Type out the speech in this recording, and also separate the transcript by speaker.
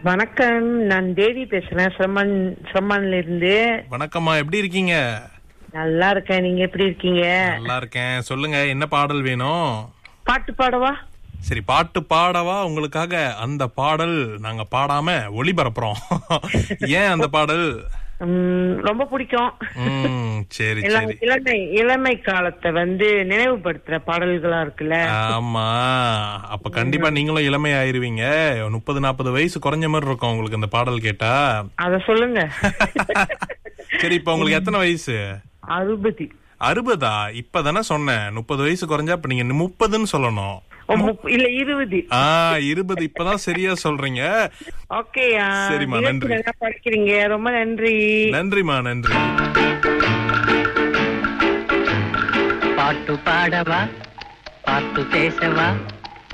Speaker 1: வணக்கம் நான் தேவி பேசுறேன் சிரமன் சிரமன்ல இருந்து
Speaker 2: வணக்கம்மா எப்படி இருக்கீங்க
Speaker 1: நல்லா இருக்கேன் நீங்க எப்படி இருக்கீங்க
Speaker 2: நல்லா இருக்கேன் சொல்லுங்க என்ன பாடல் வேணும்
Speaker 1: பாட்டு பாடவா
Speaker 2: சரி பாட்டு பாடவா உங்களுக்காக அந்த பாடல் நாங்க பாடாம ஒளிபரப்புறோம் ஏன் அந்த பாடல்
Speaker 1: உம், ரொம்ப பிடிக்கும்
Speaker 2: ம் சரி
Speaker 1: எல்லாம்
Speaker 2: சரி
Speaker 1: இளமை இளமை காலத்தை வந்து நினைவுபடுத்துற பாடல்களா இருக்குல்ல
Speaker 2: ஆமா அப்ப கண்டிப்பா நீங்களும் இளமை ஆயிருவீங்க முப்பது நாற்பது வயசு குறைஞ்ச மாதிரி இருக்கும் உங்களுக்கு இந்த பாடல் கேட்டா
Speaker 1: அத சொல்லுங்க
Speaker 2: சரி இப்ப உங்களுக்கு எத்தனை வயசு
Speaker 1: அறுபது
Speaker 2: அறுபதா இப்பதானே சொன்னேன் முப்பது வயசு குறைஞ்சா இப்ப நீங்க முப்பதுன்னு சொல்லணும்
Speaker 1: ஓ, முப்ப- இல்ல இருபது
Speaker 2: ஆ இருபது இப்பதான் சரியா சொல்றீங்க
Speaker 1: ஓகே
Speaker 2: சரிம்மா, நன்றி.
Speaker 1: நல்லா படிக்கிறீங்க ரொம்ப நன்றி
Speaker 2: நன்றிமா நன்றி
Speaker 3: பாட்டு பாடவா பாட்டு பேசவா